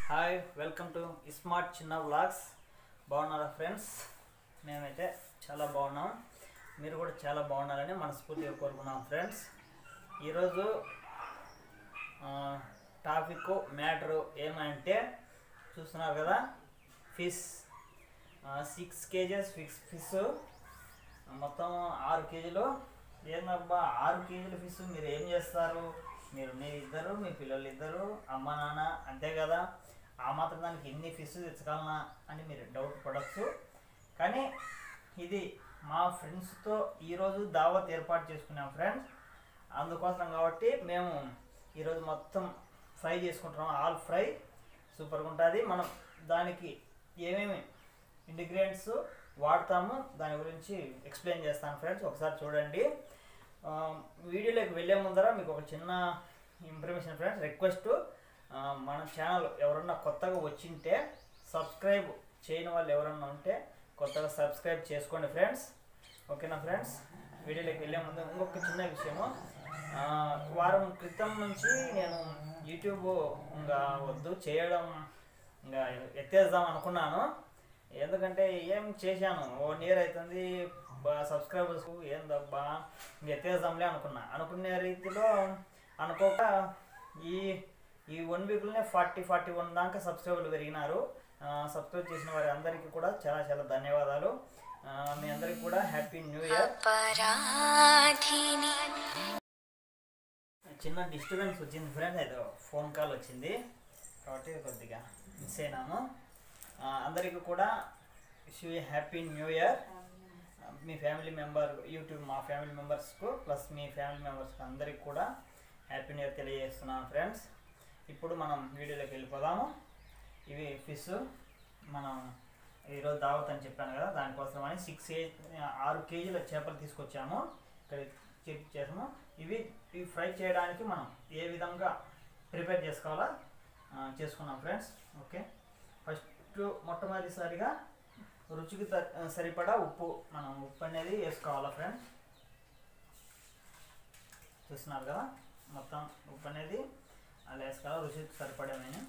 Hi welcome to smart Chinna vlogs బాగున్నారా friends మేమైతే చాలా బాగున్నాం మీరు కూడా చాలా బాగున్నారని మనస్ఫూర్తిగా కోరుకున్నాం ఫ్రెండ్స్ ఈరోజు టాపిక్ మ్యాటరు ఏమంటే చూస్తున్నారు కదా fish six kgs fix fish మొత్తం ఆరు కేజీలు ఏందబ్బా ఆరు కేజీల ఫిష్ మీరు ఏం చేస్తారు మీరు మీ ఇద్దరు మీ పిల్లలు ఇద్దరు అమ్మ నాన్న అంతే కదా ఆ మాత్రం దానికి ఎన్ని ఫిష్ తెచ్చగలనా అని మీరు డౌట్ పడవచ్చు కానీ ఇది మా ఫ్రెండ్స్తో ఈరోజు దావత్ ఏర్పాటు చేసుకున్నాం ఫ్రెండ్స్ అందుకోసం కాబట్టి మేము ఈరోజు మొత్తం ఫ్రై చేసుకుంటున్నాం ఆల్ ఫ్రై సూపర్గా ఉంటుంది మనం దానికి ఏమేమి ఇంగ్రీడియంట్స్ వాడతాము దాని గురించి ఎక్స్ప్లెయిన్ చేస్తాను ఫ్రెండ్స్ ఒకసారి చూడండి ఆ, వీడియోలోకి వెళ్ళే ముందర మీకు ఒక చిన్న ఇన్ఫర్మేషన్ ఫ్రెండ్స్ రిక్వెస్ట్ మన ఛానల్ ఎవరన్నా కొత్తగా వచ్చింటే సబ్స్క్రైబ్ చేయని వాళ్ళు ఎవరన్నా ఉంటే కొత్తగా సబ్స్క్రైబ్ చేసుకోండి ఫ్రెండ్స్ ఓకేనా ఫ్రెండ్స్ వీడియోలోకి వెళ్ళే ముందు ఇంకొక చిన్న విషయము ఆ, వారం క్రితం నుంచి నేను యూట్యూబ్ ఇంకా వద్దు చేయడం ఇంకా ఎత్తేద్దాం అనుకున్నాను ఎందుకంటే ఏం చేశాను వన్ ఇయర్ అవుతుంది సబ్స్క్రైబర్స్ ఏందబ్బా ఇంక ఎత్తేద్దాంలే అనుకున్నా అనుకునే రీతిలో అనుకోక ఈ ఈ వన్ వీక్లోనే ఫార్టీ ఫార్టీ వన్ దాకా సబ్స్క్రైబర్లు పెరిగినారు సబ్స్క్రైబ్ చేసిన వారి అందరికీ కూడా చాలా చాలా ధన్యవాదాలు ఆ, మీ అందరికీ కూడా హ్యాపీ న్యూ ఇయర్ अपराधिनी చిన్న డిస్టర్బెన్స్ వచ్చింది ఫ్రెండ్ ఏదో ఫోన్ కాల్ వచ్చింది కాబట్టి కొద్దిగా మిస్ అయినాము ఆ, అందరికీ కూడా విష్ హ్యాపీ న్యూ ఇయర్ మీ ఫ్యామిలీ మెంబర్ యూట్యూబ్ మా ఫ్యామిలీ మెంబర్స్కు ప్లస్ మీ ఫ్యామిలీ మెంబర్స్కి అందరికి కూడా హ్యాపీ న్యూ ఇయర్ తెలియజేస్తున్నాను ఫ్రెండ్స్ ఇప్పుడు మనం వీడియోలోకి వెళ్ళిపోదాము ఇవి ఫిష్ మనం ఈరోజు దావత్ అని చెప్పాను కదా దానికోసం అని సిక్స్ ఏ ఆరు కేజీల చేపలు తీసుకొచ్చాము ఇక్కడ చేసాము ఇవి ఇవి ఫ్రై చేయడానికి మనం ఏ విధంగా ప్రిపేర్ చేసుకోవాలా ఆ, చేసుకున్నాం ఫ్రెండ్స్ ఓకే ఫస్ట్ మొట్టమొదటిసారిగా రుచికి త- సరిపడా ఉప్పు మనం ఉప్పు అనేది వేసుకోవాలా ఫ్రెండ్స్ చూస్తున్నారు కదా మొత్తం ఉప్పు అనేది అలా వేసుకోవాలి రుచికి సరిపడమని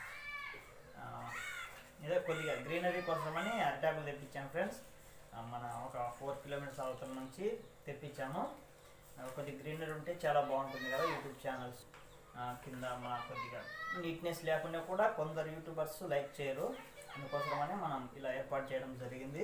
ఇదే కొద్దిగా గ్రీనరీ కోసమని అరిటాకులు తెప్పించాను ఫ్రెండ్స్ మన ఒక ఫోర్ కిలోమీటర్స్ అవతల నుంచి తెప్పించాము ఆ, కొద్దిగా గ్రీనరీ ఉంటే చాలా బాగుంటుంది కదా యూట్యూబ్ ఛానల్స్ కింద మన కొద్దిగా నీట్నెస్ లేకుండా కూడా కొందరు యూట్యూబర్స్ లైక్ చేయరు అందుకోసమని మనం ఇలా ఏర్పాటు చేయడం జరిగింది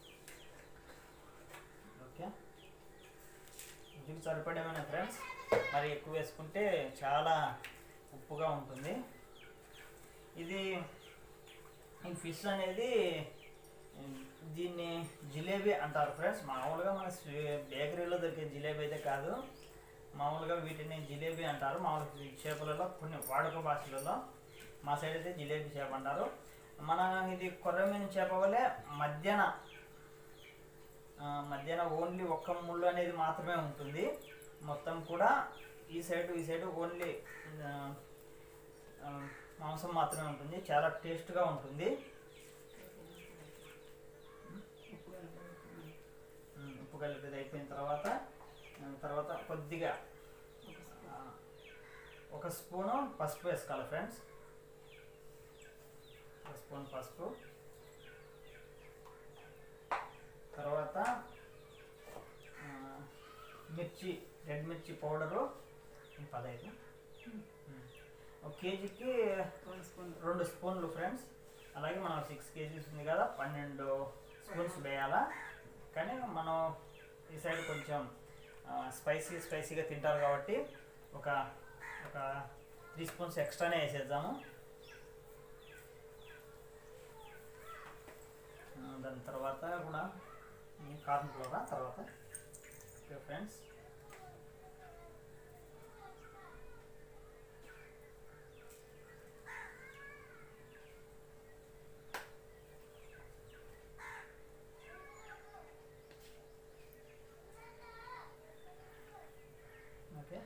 ఓకే రుచికి సరిపడేమైనా ఫ్రెండ్స్ మరి ఎక్కువ వేసుకుంటే చాలా ఉప్పుగా ఉంటుంది ఇది ఈ ఫిష్ అనేది ఉమ్, దీన్ని జిలేబీ అంటారు ఫ్రెండ్స్ మామూలుగా మన స్వీ- బేకరీలో దొరికే జిలేబీ అయితే కాదు మామూలుగా వీటిని జిలేబీ అంటారు మామూలుగా ఈ చేపలలో కొన్ని వాడుక భాషలలో మా సైడ్ అయితే జిలేబీ చేప అంటారు మన ఇది కొర్రమీన చేప వలె మధ్యాహ్న ఆ, మధ్యాహ్న ఓన్లీ ఒక్క ముళ్ళు అనేది మాత్రమే ఉంటుంది మొత్తం కూడా ఈ సైడ్ ఈ సైడ్ ఓన్లీ ఆ, ఆ, మాంసం మాత్రమే ఉంటుంది చాలా టేస్ట్గా ఉంటుంది ఉమ్, ఉప్పు కలిపేది అయిపోయిన తర్వాత ఆ, తర్వాత కొద్దిగా ఆ, ఒక స్పూను పసుపు వేసుకోవాలి ఫ్రెండ్స్ ఒక స్పూన్ పసుపు తర్వాత ఆ, మిర్చి రెడ్ మిర్చి పౌడరు పదహైదు ఉమ్. ఒక కేజీకి రెండు స్పూన్లు ఫ్రెండ్స్ అలాగే మనం సిక్స్ కేజీస్ ఉంది కదా పన్నెండు స్పూన్స్ వేయాలా కానీ మనం ఈ సైడ్ కొంచెం స్పైసీ స్పైసీగా తింటారు కాబట్టి ఒక ఒక త్రీ స్పూన్స్ ఎక్స్ట్రానే వేసేద్దాము ఆ, దాని తర్వాత కూడా కార్న్ ఫ్లోరా తర్వాత okay friends okay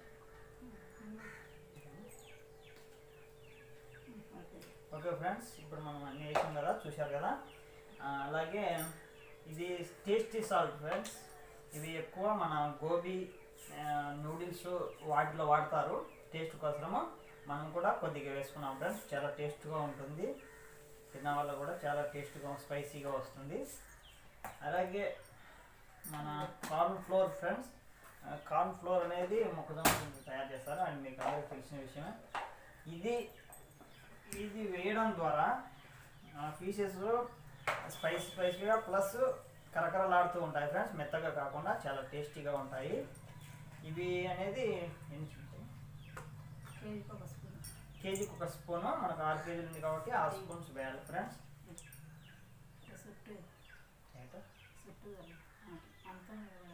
okay friends ఇప్పుడు మనం అన్ని వేసాం కదా చూశారు కదా ఆ, అలాగే ఇది టేస్టీ సాల్ట్ ఫ్రెండ్స్ ఇవి ఎక్కువ మన గోబీ నూడిల్స్ వాటిలో వాడతారు టేస్ట్ కోసము మనం కూడా కొద్దిగా వేసుకున్నాం ఫ్రెండ్స్ చాలా టేస్ట్గా ఉంటుంది తిన్న వల్ల కూడా చాలా టేస్ట్గా స్పైసీగా వస్తుంది అలాగే మన corn flour friends corn flour అనేది మొక్కజొన్న నుంచి తయారు చేస్తారు అండ్ మీకు అందరికీ తెలిసిన విషయమే ఇది ఇది వేయడం ద్వారా పీసెస్ స్పైసీ స్పైసీగా ప్లస్ కరకరలాడుతూ ఉంటాయి ఫ్రెండ్స్ మెత్తగా కాకుండా చాలా టేస్టీగా ఉంటాయి ఇవి అనేది ఎన్ని ఉంటాయి? కేజీకి ఒక స్పూన్ కేజీకి ఒక స్పూన్ మనకు ఆరు కేజీలు ఉంది కాబట్టి ఆరు స్పూన్స్ వేయాలి ఫ్రెండ్స్ చుట్టూ ఏంటో చుట్టూ అంతా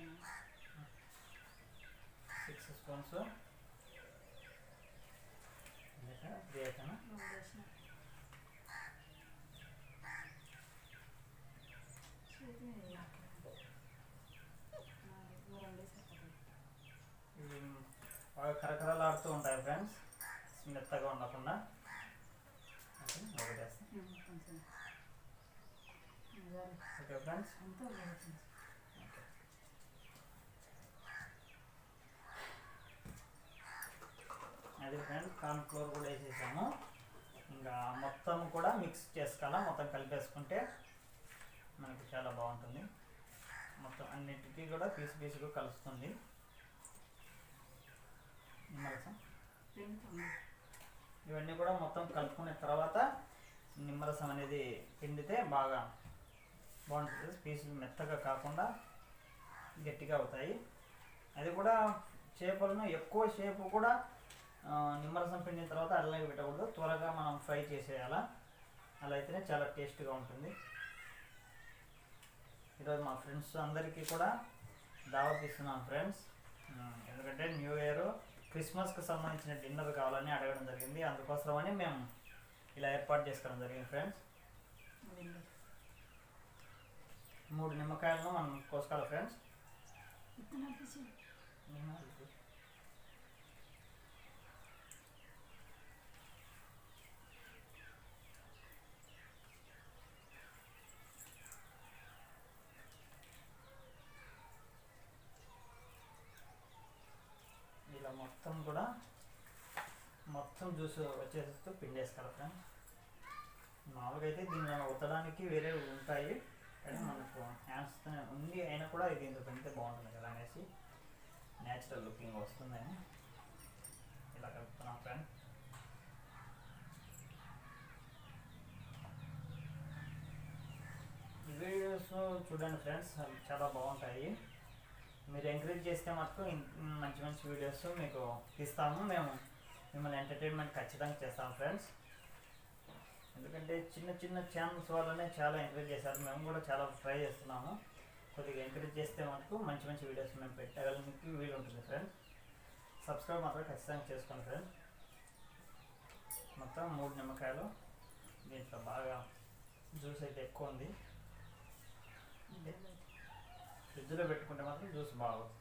సిక్స్ స్పూన్స్ త్రీ అయితేనా వేసిన రెండు వేసేస్తాను ఇవి బాగా కరకరలాడుతూ ఉంటాయి ఫ్రెండ్స్ మెత్తగా ఉండకుండా ఓకే, ఒకటి వేస్తాం. కొంచెం ఓకే ఫ్రెండ్స్ అంతా వేసేసి అది ఫ్రెండ్స్ కార్న్ ఫ్లోర్ కూడా వేసేసాము ఇంకా మొత్తం కూడా మిక్స్ చేసుకోవాలా మొత్తం కలిపేసుకుంటే మనకి చాలా బాగుంటుంది మొత్తం అన్నిటికీ కూడా పీసు పీసుగా కలుస్తుంది నిమ్మరసం పెండుతుంది ఇవన్నీ కూడా మొత్తం కలుపుకున్న తర్వాత నిమ్మరసం అనేది పిండితే బాగా బాగుంటుంది పీసులు మెత్తగా కాకుండా గట్టిగా అవుతాయి అది కూడా చేపలను ఎక్కువ సేపు కూడా ఆ, నిమ్మరసం పిండిన తర్వాత అల్లకి పెట్టకూడదు త్వరగా మనం ఫ్రై చేసేయాలా అలా అయితేనే చాలా టేస్ట్గా ఉంటుంది ఈరోజు మా ఫ్రెండ్స్ అందరికీ కూడా దావత్ ఇస్తున్నాం ఫ్రెండ్స్ ఉమ్, ఎందుకంటే న్యూ ఇయర్ క్రిస్మస్కి సంబంధించిన డిన్నర్ కావాలని అడగడం జరిగింది అందుకోసమని మేము ఇలా ఏర్పాటు చేసుకోవడం జరిగింది ఫ్రెండ్స్ మూడు నిమ్మకాయలను మనం కోసుకోవాలి ఫ్రెండ్స్ విత్తనాలు తీసి ఇలా మొత్తం కూడా మొత్తం జ్యూస్ వచ్చేస్తూ పిండేసుకోవాలి ఫ్రెండ్స్ మామూలుగా అయితే దీన్ని ఉతడానికి వేరే ఉంటాయి కానీ మనకు హ్యాండ్స్ ఉంది అయినా కూడా ఇది ఇంత పెడితే బాగుంటుంది కదా అనేసి న్యాచురల్ లుకింగ్ వస్తుందని ఇలా కలుపుతున్నాం ఫ్రెండ్ ఈ వీడియోస్ చూడండి ఫ్రెండ్స్ అవి చాలా బాగుంటాయి మీరు ఎంకరేజ్ చేస్తే మటుకు ఇన్- మంచి మంచి వీడియోస్ మీకు ఇస్తాము మేము మిమ్మల్ని ఎంటర్టైన్మెంట్ ఖచ్చితంగా చేస్తాం ఫ్రెండ్స్ ఎందుకంటే చిన్న చిన్న ఛానల్స్ వల్లనే చాలా ఎంకరేజ్ చేశారు మేము కూడా చాలా ట్రై చేస్తున్నాము కొద్దిగా ఎంకరేజ్ చేస్తే మటుకు మంచి మంచి వీడియోస్ మేము పెట్టగలనికి వీలు ఉంటుంది ఫ్రెండ్స్ సబ్స్క్రైబ్ మాత్రం ఖచ్చితంగా చేసుకోండి ఫ్రెండ్స్ మొత్తం మూడు నిమ్మకాయలు దీంట్లో బాగా జ్యూస్ అయితే ఎక్కువ ఉంది ఫ్రిడ్జ్లో పెట్టుకుంటే మాత్రం జ్యూస్ బాగుంది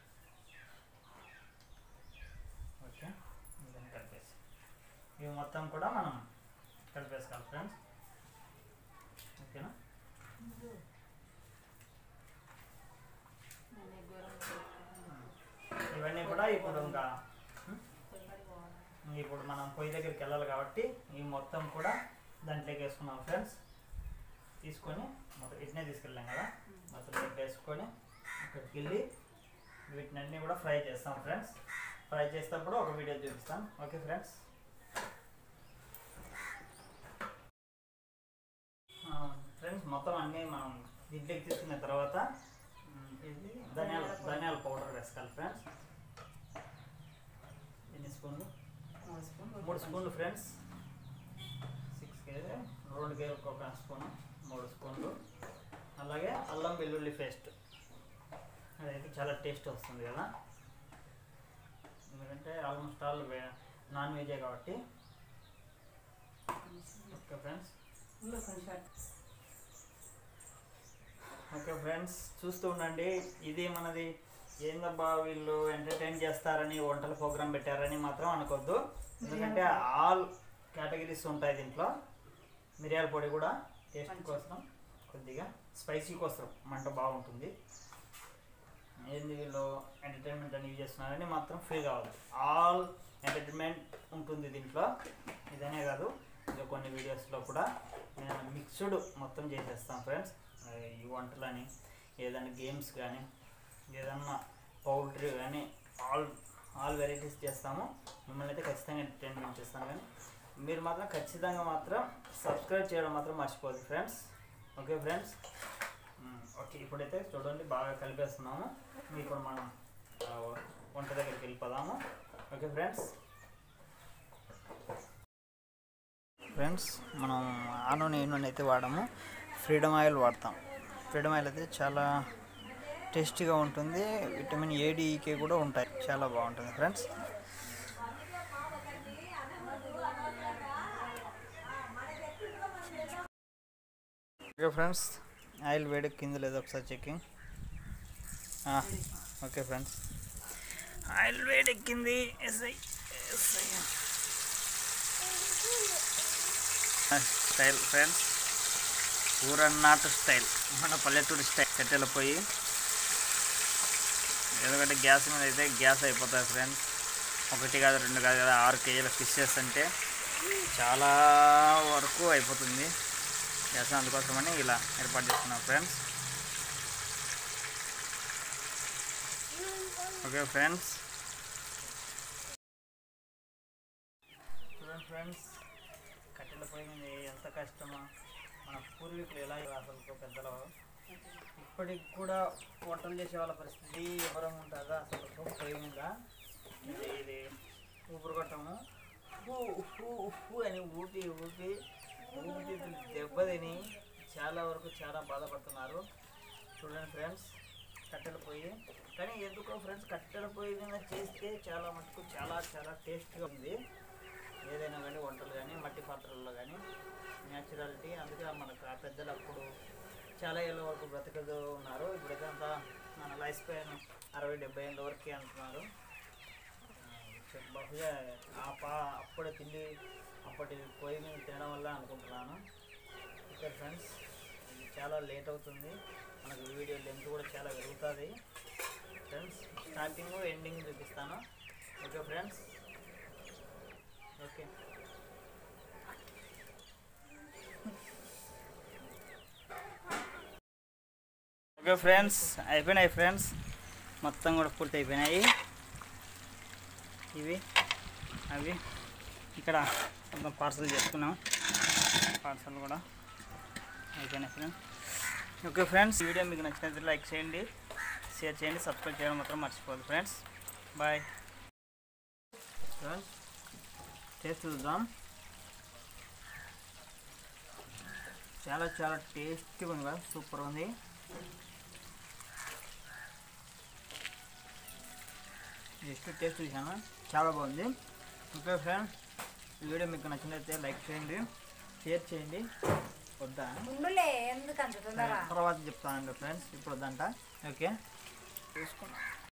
ఓకే ఇదని కలిపేసి ఇవి మొత్తం కూడా మనం కలిపేసుకోవాలి ఫ్రెండ్స్ ఓకేనా నేను గోరం ఇవన్నీ కూడా ఇప్పుడు ఇంకా పొయ్యి పోవాలి ఇప్పుడు మనం పొయ్యి దగ్గరికి వెళ్ళాలి కాబట్టి ఈ మొత్తం కూడా దాంట్లోకి వేసుకున్నాం ఫ్రెండ్స్ తీసుకొని మొత్తం ఇట్నే తీసుకెళ్ళాం కదా మొత్తం ఇట్లా వేసుకొని అక్కడికి వెళ్ళి వీటినన్నీ కూడా ఫ్రై చేస్తాం ఫ్రెండ్స్ ఫ్రై చేసేటప్పుడు ఒక వీడియో చూపిస్తాం ఓకే ఫ్రెండ్స్ ఫ్రెండ్స్ మొత్తం అన్నీ మనం దీంట్లోకి తీసుకున్న తర్వాత ఉమ్, ఇది ధనియాల ధనియాల పౌడర్ వేసుకోవాలి ఫ్రెండ్స్ ఎన్ని స్పూన్లు మూడు స్పూన్లు మూడు స్పూన్లు ఫ్రెండ్స్ సిక్స్ కేజీ రెండు కేజీలకు ఒక స్పూన్ మూడు స్పూన్లు అలాగే అల్లం వెల్లుల్లి పేస్ట్ అదైతే చాలా టేస్ట్ వస్తుంది కదా ఎందుకంటే ఆల్మోస్ట్ ఆల్ నాన్ వెజే కాబట్టి ఓకే ఫ్రెండ్స్ ఇందులో కొంచెం ఓకే ఫ్రెండ్స్ చూస్తూ ఉండండి ఇది మనది ఏందబ్బా వీళ్ళు ఎంటర్టైన్ చేస్తారని వంటల ప్రోగ్రామ్ పెట్టారని మాత్రం అనుకోవద్దు ఎందుకంటే ఆల్ కేటగిరీస్ ఉంటాయి దీంట్లో మిరియాల పొడి కూడా టేస్ట్ కొంచెం. కోసం కొద్దిగా స్పైసీ కోసం మంట బాగుంటుంది ఏంది వీళ్ళు ఎంటర్టైన్మెంట్ అని యూజ్ చేస్తున్నారని మాత్రం ఫీల్ కావాలి ఆల్ ఎంటర్టైన్మెంట్ ఉంటుంది దీంట్లో ఇదనే కాదు ఇంకా కొన్ని వీడియోస్లో కూడా నేను మిక్స్డ్ మొత్తం చేసేస్తాను ఫ్రెండ్స్ ఈ వంటలని ఏదైనా గేమ్స్ కానీ ఏదన్నా పౌల్ట్రీ కానీ ఆల్ ఆల్ వెరైటీస్ చేస్తాము మిమ్మల్ని అయితే ఖచ్చితంగా ఎంటర్టైన్మెంట్ చేస్తాను కానీ మీరు మాత్రం ఖచ్చితంగా మాత్రం సబ్స్క్రైబ్ చేయడం మాత్రం మర్చిపోదు friends okay friends hmm. Okay ఇప్పుడైతే చూడండి బాగా కలిపేస్తున్నాము ఇప్పుడు మనం ఆ, వంట దగ్గరికి వెళ్ళిపోదాము ఓకే ఫ్రెండ్స్ ఫ్రెండ్స్ మనం ఆ నూనె ఈ నూనె అయితే వాడము ఫ్రీడమ్ ఆయిల్ వాడతాం ఫ్రీడమ్ ఆయిల్ అయితే చాలా టేస్టీగా ఉంటుంది విటమిన్ ఏడికే కూడా ఉంటాయి చాలా బాగుంటుంది ఫ్రెండ్స్ ఓకే ఫ్రెండ్స్ ఆయిల్ వేడెక్కింది లేదో ఒకసారి చెకింగ్ ఓకే ఫ్రెండ్స్ ఆయిల్ వేడెక్కింది ఎస్ఐ ఎస్ఐ స్టైల్ ఫ్రెండ్స్ ఊరన్నాటు స్టైల్ మన పల్లెటూరు స్టైల్ కట్టెల పొయ్యి ఎందుకంటే గ్యాస్ మీద అయితే గ్యాస్ అయిపోతుంది ఫ్రెండ్స్ ఒకటి కాదు రెండు కాదు కదా ఆరు కేజీల ఫిషెస్ అంటే చాలా వరకు అయిపోతుంది గ్యాస్ అందుకోసమని ఇలా ఏర్పాటు చేసుకున్నాం ఫ్రెండ్స్ ఓకే ఫ్రెండ్స్ చూడండి ఫ్రెండ్స్ కట్టెల పొయ్యి మీద ఎంత కష్టమో మన పూర్వీకులు ఎలా అసలు పెద్దలు ఇప్పటికి కూడా వంటలు చేసే వాళ్ళ పరిస్థితి ఎవరం ఉంటారా అసలు పొయ్యి మీద ఇది ఇది ఊపిరి కొట్టము ఉప్పు ఉప్పు ఉప్పు అని ఊపి ఊపి ఊపిరితిత్తులు దెబ్బతిని చాలా వరకు చాలా బాధపడుతున్నారు చూడండి ఫ్రెండ్స్ కట్టెల పొయ్యి కానీ ఎందుకో ఫ్రెండ్స్ కట్టెల పొయ్యి మీద చేస్తే చాలా మటుకు చాలా చాలా టేస్ట్గా ఉంది ఏదైనా కానీ వంటలు కానీ మట్టి పాత్రల్లో కానీ న్యాచురాలిటీ అందుకే మనకు ఆ పెద్దలు అప్పుడు చాలా ఏళ్ళ వరకు బ్రతకదు ఉన్నారు ఇప్పుడైతే అంతా మన లైఫ్ స్పాన్ అరవై డెబ్బై ఏళ్ళ వరకే అంటున్నారు ఆ, బహుశా ఆ పా అప్పుడే తిండి అప్పటి పొయ్యి మీద తినడం వల్ల అనుకుంటున్నాను ఓకే ఫ్రెండ్స్ ఇది చాలా లేట్ అవుతుంది మనకు వీడియో లెంత్ కూడా చాలా పెరుగుతుంది ఫ్రెండ్స్ స్టార్టింగ్ ఎండింగ్ చూపిస్తాను okay friends okay okay friends అయిపోయినాయి ఫ్రెండ్స్ మొత్తం కూడా పూర్తి అయిపోయినాయి ఇవి అవి ఇక్కడ మొత్తం పార్సల్ చేసుకున్నాం పార్సల్ కూడా అయిపోయినాయి ఫ్రెండ్స్ ఓకే ఫ్రెండ్స్ వీడియో మీకు నచ్చినట్లయితే లైక్ చేయండి షేర్ చేయండి సబ్స్క్రైబ్ చేయడం మాత్రం మర్చిపోదు ఫ్రెండ్స్ బాయ్ ఫ్రెండ్స్ టేస్ట్ చూద్దాం చాలా చాలా టేస్టీగా ఉంది కదా సూపర్ ఉంది జస్ట్ టేస్ట్ చూసాను చాలా బాగుంది ఓకే ఫ్రెండ్స్ ఈ వీడియో మీకు నచ్చినట్లయితే లైక్ చేయండి షేర్ చేయండి వద్దా ఉండులే ఎందుకంత తొందర తర్వాత చెప్తానండి ఫ్రెండ్స్ ఇప్పుడు వద్దంట ఓకే చూసుకున్నా